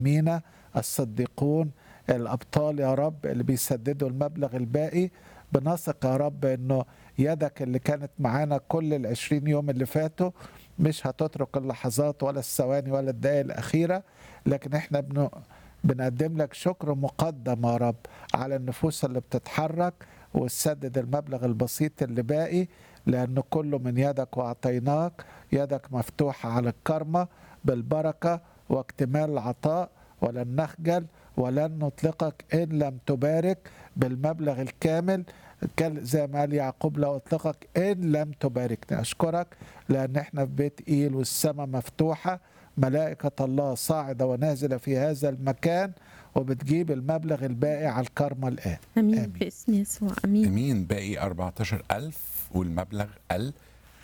مينا الصديقون الابطال يا رب اللي بيسددوا المبلغ الباقي بنثق يا رب انه يدك اللي كانت معانا كل العشرين يوم اللي فاتوا مش هتترك اللحظات ولا الثواني ولا الدقائق الأخيرة لكن احنا بن... بنقدم لك شكر مقدم يا رب على النفوس اللي بتتحرك وتسدد المبلغ البسيط اللي باقي لأنه كله من يدك وأعطيناك يدك مفتوحة على الكرمة بالبركة واكتمال العطاء ولن نخجل ولن نطلقك إن لم تبارك بالمبلغ الكامل زي ما قال يعقوب لو أطلقك إن لم تباركني أشكرك لأن إحنا في بيت إيل والسماء مفتوحة ملائكة الله صاعدة ونازلة في هذا المكان وبتجيب المبلغ الباقي على الكرمة الآن امين, آمين. باسم يسوع امين امين باقي 14000 والمبلغ قل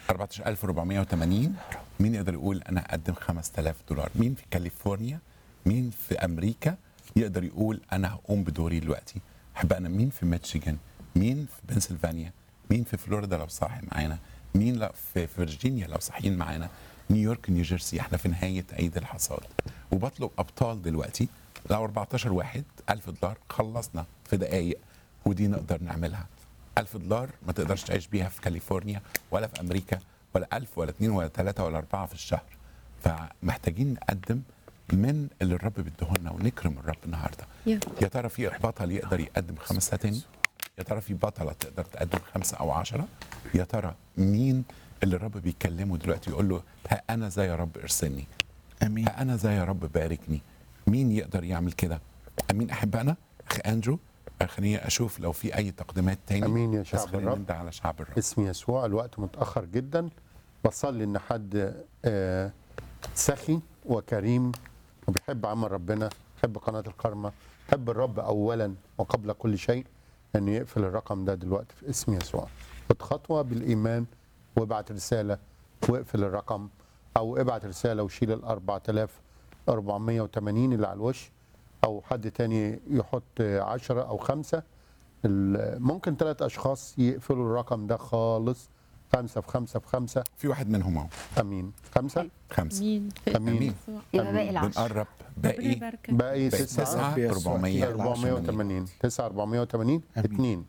14480 مين يقدر يقول انا اقدم 5000 دولار مين في كاليفورنيا مين في امريكا يقدر يقول انا هقوم بدوري دلوقتي احب انا مين في ميشيغان مين في بنسلفانيا مين في فلوريدا لو صاحي معانا مين لو في فيرجينيا لو صاحيين معانا نيويورك نيوجيرسي احنا في نهايه عيد الحصاد وبطلب ابطال دلوقتي لو 14 واحد 1000 دولار خلصنا في دقائق ودي نقدر نعملها 1000 دولار ما تقدرش تعيش بيها في كاليفورنيا ولا في امريكا ولا 1000 ولا 2 ولا 3 ولا 4 في الشهر فمحتاجين نقدم من اللي الرب بيديهولنا ونكرم الرب النهارده يا يا ترى في بطل يقدر يقدم خمسة تاني يا ترى في بطلة تقدر تقدم خمسة أو عشرة يا ترى مين اللي الرب بيكلمه دلوقتي يقول له ها أنا ذا يا رب ارسلني أمين ها أنا ذا يا رب باركني مين يقدر يعمل كده أمين أحب أنا أخي أندرو خليني أشوف لو في أي تقديمات تاني أمين يا بس شعب خلينا الرب. نندى على شعب الرب اسم يسوع الوقت متأخر جدا بصلي إن حد آه، سخي وكريم وبيحب عمل ربنا يحب قناة الكرمة يحب الرب أولا وقبل كل شيء أن يقفل الرقم ده دلوقتي في اسم يسوع خد خطوة بالإيمان وابعت رسالة واقفل الرقم أو ابعت رسالة وشيل ال 4480 اللي على الوش أو حد تاني يحط 10 أو خمسة ال- ممكن ثلاث أشخاص يقفلوا الرقم ده خالص خمسة في خمسة في خمسة في واحد منهم أهو أمين خمسة خمسة امين أمين. يسوع يبقى باقي العشر بنقرب ربنا باقي يباركك باقي باقي تسعة تسعة رب يسوع. 400 480 9 480 أمين. اتنين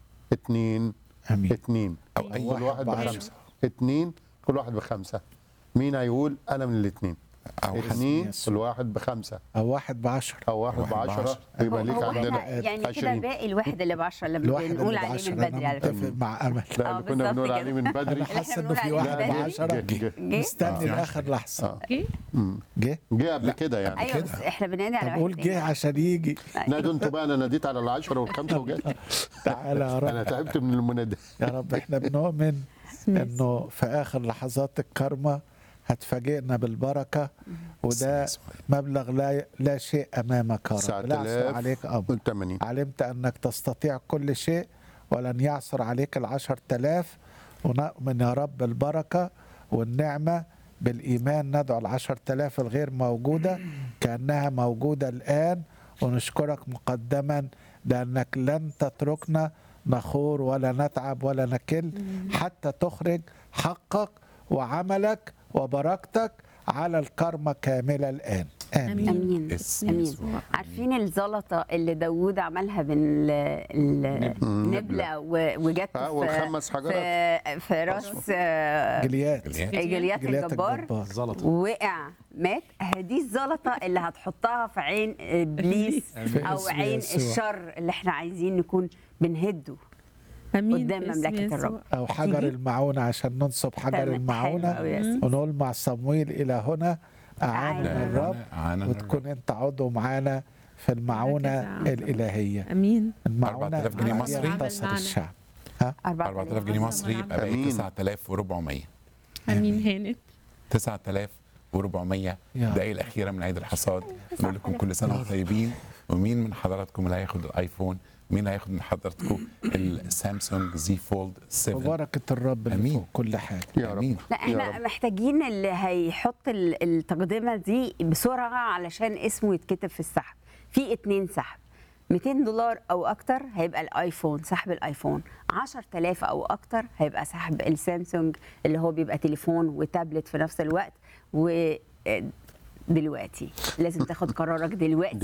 اتنين أمين اتنين أو أي كل واحد بعشرة. بخمسة اتنين كل واحد بخمسة مين هيقول أنا من الاتنين أو حد اتنين يسوع. كل واحد بخمسة أو واحد بعشرة أو واحد واحد بعشرة بعشرة. يبقى هو ليك هو عندنا احنا يعني كده عشرين. باقي الواحد اللي ب 10 اللي الواحد اللي بنقول عليه بعشرة من أنا بدري على فكره متفق مع أمل لا آه، اللي كنا بالظبط بنقول كده. عليه من بدري اللي حاسس احنا إنه في بنقول واحد عليه من بعشرة جه جه جه مستني آه. لآخر لحظة آه. جه جه جه قبل لا. كده يعني ايوه بس كده. احنا بننادي على طب واحد قول تاني. جه عشان يجي نادوا انتوا بقى انا ناديت على العشرة والخمسة وجت تعالى يا انا رب تعبت من المنادى يا رب احنا بنؤمن باسم يسوع. انه في اخر لحظات الكرمة هتفاجئنا بالبركة وده مبلغ لا لا شيء امامك يا رب لا يعثر عليك امر 80 علمت انك تستطيع كل شيء ولن يعثر عليك العشر تلاف ونؤمن يا رب البركة والنعمة بالإيمان ندعو العشر تلاف الغير موجودة كأنها موجودة الآن ونشكرك مقدما لأنك لن تتركنا نخور ولا نتعب ولا نكل حتى تخرج حقك وعملك وبركتك على الكرمة كاملة الآن آمين امين اسم امين يسوع. عارفين الزلطه اللي داوود عملها بين ال- النبله و- وجت آه، والخمس حجرات. في في راس آه، جليات جليات. جليات جليات الجبار الجبار وقع مات دي الزلطه اللي هتحطها في عين ابليس في او اسم عين يسوع. الشر اللي احنا عايزين نكون بنهده امين قدام باسم مملكة يسوع. الرب. أو حجر تيجي؟ المعونة عشان ننصب حجر تمام. حلو المعونة أوي يا سيدي. ونقول مع صمويل إلى هنا أعان أعان الرب أعان وتكون أنت عضو معانا في المعونة مركز عام. الإلهية امين المعونة 4000 جنيه هي مصري. ينتصر الشعب 4000 جنيه مصري يبقى باقي أمين. 9400 امين هانت 9400 يا الدقايق الاخيره من عيد الحصاد نقول لكم كل سنه وانتم طيبين ومين من حضراتكم اللي هياخد الايفون مين اللي هياخد من حضراتكم السامسونج زي فولد 7 وبركة الرب اللي أمين. فوق كل حاجة يا رب امين لا يا احنا رب. محتاجين اللي هيحط ال- التقدمه دي بسرعه علشان اسمه يتكتب في السحب في اتنين سحب 200 دولار او اكتر هيبقى الايفون سحب الايفون 10000 او اكتر هيبقى سحب السامسونج اللي هو بيبقى تليفون وتابلت في نفس الوقت و دلوقتي لازم تاخد قرارك دلوقتي